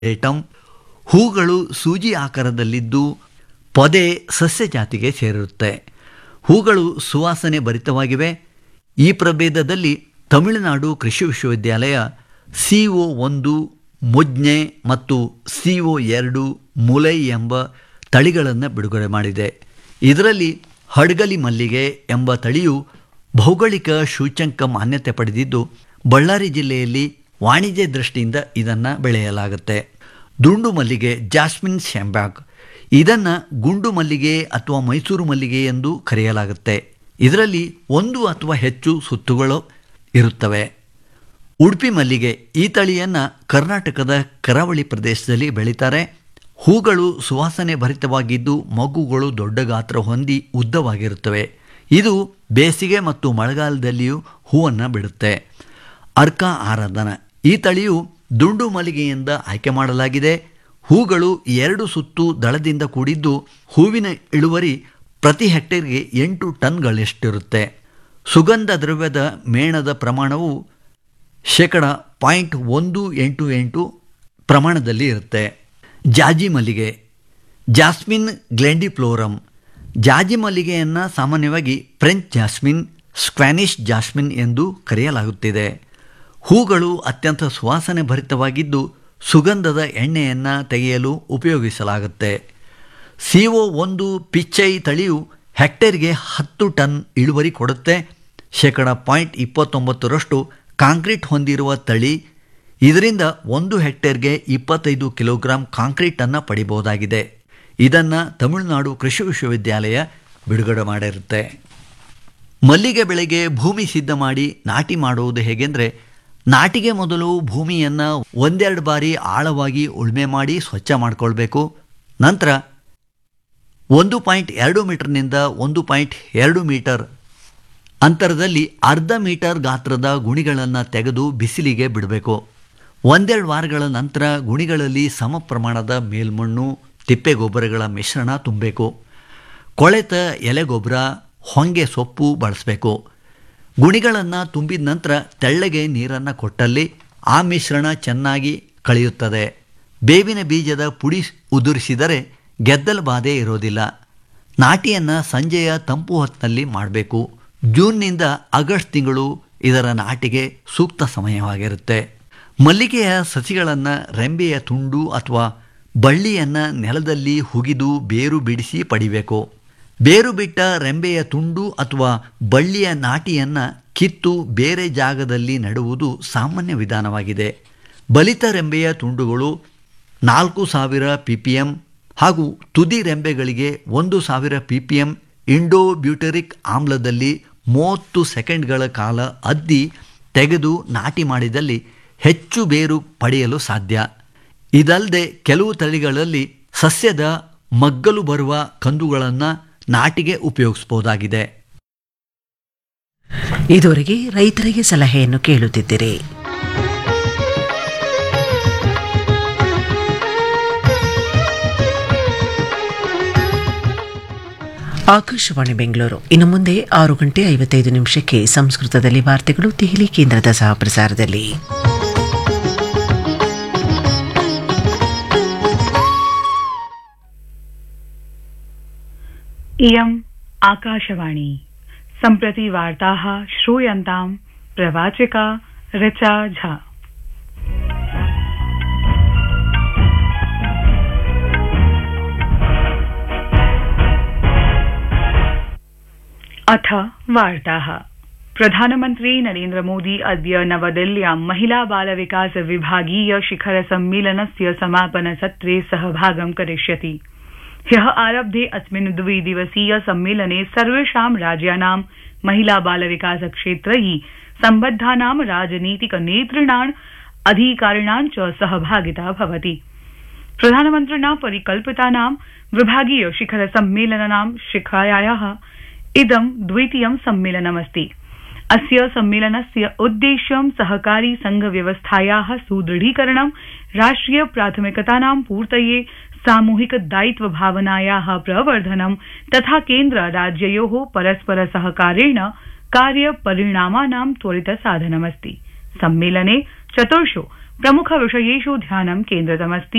ಏಟಂ ಹೂಗಳು ಸೂಜಿ ಆಕಾರದಲ್ಲಿದ್ದು ಪೊದೆ ಸಸ್ಯ ಜಾತಿಗೆ ಸೇರಿರುತ್ತೆ ಹೂಗಳು ಸುವಾಸನೆ ಭರಿತವಾಗಿವೆ ಈ ಪ್ರಭೇದದಲ್ಲಿ ತಮಿಳುನಾಡು ಕೃಷಿ ವಿಶ್ವವಿದ್ಯಾಲಯ ಸಿ ಒ ಒಂದು ಮುಜ್ಞೆ ಮತ್ತು ಸಿ ಒ ಎರಡು ಮುಲೈ ಎಂಬ ತಳಿಗಳನ್ನು ಬಿಡುಗಡೆ ಮಾಡಿದೆ ಇದರಲ್ಲಿ ಹಡ್ಗಲಿ ಮಲ್ಲಿಗೆ ಎಂಬ ತಳಿಯು ಭೌಗೋಳಿಕ ಸೂಚ್ಯಂಕ ಮಾನ್ಯತೆ ಪಡೆದಿದ್ದು ಬಳ್ಳಾರಿ ಜಿಲ್ಲೆಯಲ್ಲಿ ವಾಣಿಜ್ಯ ದೃಷ್ಟಿಯಿಂದ ಇದನ್ನು ಬೆಳೆಯಲಾಗುತ್ತೆ ದುಂಡು ಮಲ್ಲಿಗೆ ಜಾಸ್ಮಿನ್ ಶ್ಯಾಂಬ್ಯಾಕ್ ಇದನ್ನು ಗುಂಡು ಮಲ್ಲಿಗೆ ಅಥವಾ ಮೈಸೂರು ಮಲ್ಲಿಗೆ ಎಂದು ಕರೆಯಲಾಗುತ್ತೆ ಇದರಲ್ಲಿ ಒಂದು ಅಥವಾ ಹೆಚ್ಚು ಸುತ್ತುಗಳು ಇರುತ್ತವೆ ಉಡುಪಿ ಮಲ್ಲಿಗೆ ಈ ತಳಿಯನ್ನು ಕರ್ನಾಟಕದ ಕರಾವಳಿ ಪ್ರದೇಶದಲ್ಲಿ ಬೆಳೀತಾರೆ ಹೂಗಳು ಸುವಾಸನೆ ಭರಿತವಾಗಿದ್ದು ಮಗುಗಳು ದೊಡ್ಡ ಗಾತ್ರ ಹೊಂದಿ ಉದ್ದವಾಗಿರುತ್ತವೆ ಇದು ಬೇಸಿಗೆ ಮತ್ತು ಮಳೆಗಾಲದಲ್ಲಿಯೂ ಹೂವನ್ನು ಬಿಡುತ್ತೆ ಅರ್ಕ ಆರಾಧನ ಈ ತಳಿಯು ದುಂಡು ಮಲ್ಲಿಗೆಯಿಂದ ಆಯ್ಕೆ ಮಾಡಲಾಗಿದೆ ಹೂಗಳು ಎರಡು ಸುತ್ತು ದಳದಿಂದ ಕೂಡಿದ್ದು ಹೂವಿನ ಇಳುವರಿ ಪ್ರತಿ ಹೆಕ್ಟೇರ್ಗೆ ಎಂಟು ಟನ್ಗಳಷ್ಟಿರುತ್ತೆ ಸುಗಂಧ ದ್ರವ್ಯದ ಮೇಣದ ಪ್ರಮಾಣವು ಶೇಕಡ ಪಾಯಿಂಟ್ ಒಂದು ಎಂಟು ಎಂಟು ಪ್ರಮಾಣದಲ್ಲಿ ಇರುತ್ತೆ ಜಾಜಿ ಮಲ್ಲಿಗೆ ಜಾಸ್ಮಿನ್ ಗ್ಲೆಂಡಿಫ್ಲೋರಮ್ ಜಾಜಿ ಮಲ್ಲಿಗೆಯನ್ನು ಸಾಮಾನ್ಯವಾಗಿ ಫ್ರೆಂಚ್ ಜಾಸ್ಮಿನ್ ಸ್ಕ್ವಾನಿಷ್ ಜಾಸ್ಮಿನ್ ಎಂದು ಕರೆಯಲಾಗುತ್ತಿದೆ ಹೂಗಳು ಅತ್ಯಂತ ಸುವಾಸನೆ ಭರಿತವಾಗಿದ್ದು ಸುಗಂಧದ ಎಣ್ಣೆಯನ್ನು ತೆಗೆಯಲು ಉಪಯೋಗಿಸಲಾಗುತ್ತೆ ಸಿ ಒ ಒಂದು ಪಿಚ್ಚೈ ತಳಿಯು ಹೆಕ್ಟೇರ್ಗೆ ಹತ್ತು ಟನ್ ಇಳುವರಿ ಕೊಡುತ್ತೆ ಶೇಕಡ ಪಾಯಿಂಟ್ ಇಪ್ಪತ್ತೊಂಬತ್ತರಷ್ಟು ಕಾಂಕ್ರೀಟ್ ಹೊಂದಿರುವ ತಳಿ ಇದರಿಂದ ಒಂದು ಹೆಕ್ಟೇರ್ಗೆ ಇಪ್ಪತ್ತೈದು ಕಿಲೋಗ್ರಾಂ ಕಾಂಕ್ರೀಟನ್ನು ಪಡಿಬಹುದಾಗಿದೆ ಇದನ್ನು ತಮಿಳುನಾಡು ಕೃಷಿ ವಿಶ್ವವಿದ್ಯಾಲಯ ಬಿಡುಗಡೆ ಮಾಡಿರುತ್ತೆ ಮಲ್ಲಿಗೆ ಬೆಳೆಗೆ ಭೂಮಿ ಸಿದ್ಧ ಮಾಡಿ ನಾಟಿ ಮಾಡುವುದು ಹೇಗೆಂದರೆ ನಾಟಿಗೆ ಮೊದಲು ಭೂಮಿಯನ್ನು ಒಂದೆರಡು ಬಾರಿ ಆಳವಾಗಿ ಉಳುಮೆ ಮಾಡಿ ಸ್ವಚ್ಛ ಮಾಡಿಕೊಳ್ಬೇಕು ನಂತರ ಒಂದು ಪಾಯಿಂಟ್ ಎರಡು ಮೀಟರ್ನಿಂದ ಒಂದು ಪಾಯಿಂಟ್ ಎರಡು ಮೀಟರ್ ಅಂತರದಲ್ಲಿ ಅರ್ಧ ಮೀಟರ್ ಗಾತ್ರದ ಗುಣಿಗಳನ್ನು ತೆಗೆದು ಬಿಸಿಲಿಗೆ ಬಿಡಬೇಕು ಒಂದೆರಡು ವಾರಗಳ ನಂತರ ಗುಣಿಗಳಲ್ಲಿ ಸಮ ಪ್ರಮಾಣದ ಮೇಲ್ಮಣ್ಣು ತಿಪ್ಪೆ ಗೊಬ್ಬರಗಳ ಮಿಶ್ರಣ ತುಂಬಬೇಕು ಕೊಳೆತ ಎಲೆಗೊಬ್ಬರ ಹೊಂಗೆ ಸೊಪ್ಪು ಬಳಸಬೇಕು ಗುಣಿಗಳನ್ನು ತುಂಬಿದ ನಂತರ ತೆಳ್ಳಗೆ ನೀರನ್ನು ಕೊಟ್ಟಲ್ಲಿ ಆ ಮಿಶ್ರಣ ಚೆನ್ನಾಗಿ ಕಳೆಯುತ್ತದೆ ಬೇವಿನ ಬೀಜದ ಪುಡಿ ಉದುರಿಸಿದರೆ ಗೆದ್ದಲ ಬಾಧೆ ಇರೋದಿಲ್ಲ ನಾಟಿಯನ್ನು ಸಂಜೆಯ ತಂಪು ಹೊತ್ತಿನಲ್ಲಿ ಮಾಡಬೇಕು ಜೂನ್ನಿಂದ ಆಗಸ್ಟ್ ತಿಂಗಳು ಇದರ ನಾಟಿಗೆ ಸೂಕ್ತ ಸಮಯವಾಗಿರುತ್ತೆ ಮಲ್ಲಿಗೆಯ ಸಸಿಗಳನ್ನು ರೆಂಬೆಯ ತುಂಡು ಅಥವಾ ಬಳ್ಳಿಯನ್ನು ನೆಲದಲ್ಲಿ ಹುಗಿದು ಬೇರು ಬಿಡಿಸಿ ಪಡಿಬೇಕು ಬೇರು ಬಿಟ್ಟ ರೆಂಬೆಯ ತುಂಡು ಅಥವಾ ಬಳ್ಳಿಯ ನಾಟಿಯನ್ನು ಕಿತ್ತು ಬೇರೆ ಜಾಗದಲ್ಲಿ ನೆಡುವುದು ಸಾಮಾನ್ಯ ವಿಧಾನವಾಗಿದೆ ಬಲಿತ ರೆಂಬೆಯ ತುಂಡುಗಳು ನಾಲ್ಕು ಸಾವಿರ ಪಿ ಪಿ ಎಮ್ ಹಾಗೂ ತುದಿ ರೆಂಬೆಗಳಿಗೆ ಒಂದು ಸಾವಿರ ಪಿ ಪಿ ಎಮ್ ಇಂಡೋಬ್ಯೂಟರಿಕ್ ಆಮ್ಲದಲ್ಲಿ ಮೂವತ್ತು ಸೆಕೆಂಡ್ಗಳ ಕಾಲ ಅದ್ದಿ ತೆಗೆದು ನಾಟಿ ಮಾಡಿದಲ್ಲಿ ಹೆಚ್ಚು ಬೇರು ಪಡೆಯಲು ಸಾಧ್ಯ ಇದಲ್ಲದೆ ಕೆಲವು ತಳಿಗಳಲ್ಲಿ ಸಸ್ಯದ ಮಗ್ಗಲು ಬರುವ ಕಂದುಗಳನ್ನು ನಾಟಿಗೆ ಉಪಯೋಗಿಸಬಹುದಾಗಿದೆ ಇದುವರೆಗೆ ರೈತರಿಗೆ ಸಲಹೆಯನ್ನು ಕೇಳುತ್ತಿದ್ದಿರಿ ಆಕಾಶವಾಣಿ ಬೆಂಗಳೂರು ಇನ್ನು ಮುಂದೆ ಆರು ಗಂಟೆ ಐವತ್ತೈದು ನಿಮಿಷಕ್ಕೆ ಸಂಸ್ಕೃತದಲ್ಲಿ ವಾರ್ತೆಗಳು ದೆಹಲಿ ಕೇಂದ್ರದ ಸಹ ಪ್ರಸಾರದಲ್ಲಿ इयम् आकाशवाणी सम्प्रति वार्ताः श्रूयन्ताम् प्रवाचिका ऋचा झा अथ वार्ताः प्रधानमन्त्री नरेन्द्रमोदी अद्य नवदिल्ल्यां महिला बाल विकास विभागीय शिखर सम्मेलनस्य समापन सत्रे सहभागं करिष्यति ह्यः आरब्धे अस्मिन् द्विदिवसीय सम्मेलने सर्वेषां राज्यानां महिला बाल विकास क्षेत्रै सम्बद्धानां राजनीतिक नेतृणाम् अधिकारिणां च सहभागिता भवति प्रधानमन्त्रिणा परिकल्पितानां विभागीय शिखर सम्मेलनानां शिखायाः इदं द्वितीयं सम्मेलनमस्ति अस्य सम्मेलनस्य उद्देश्यं सहकारी संघ व्यवस्थायाः सुदृढीकरणं राष्ट्रिय प्राथमिकतानां पूर्तये सामूहिक दायित्व भावनायाः प्रवर्धनं तथा केन्द्र राज्ययोः परस्पर सहकारेण कार्य परिणामानां त्वरित साधनमस्ति सम्मेलने चतुर्षु प्रमुखविषयेषु ध्यानं केन्द्रितमस्ति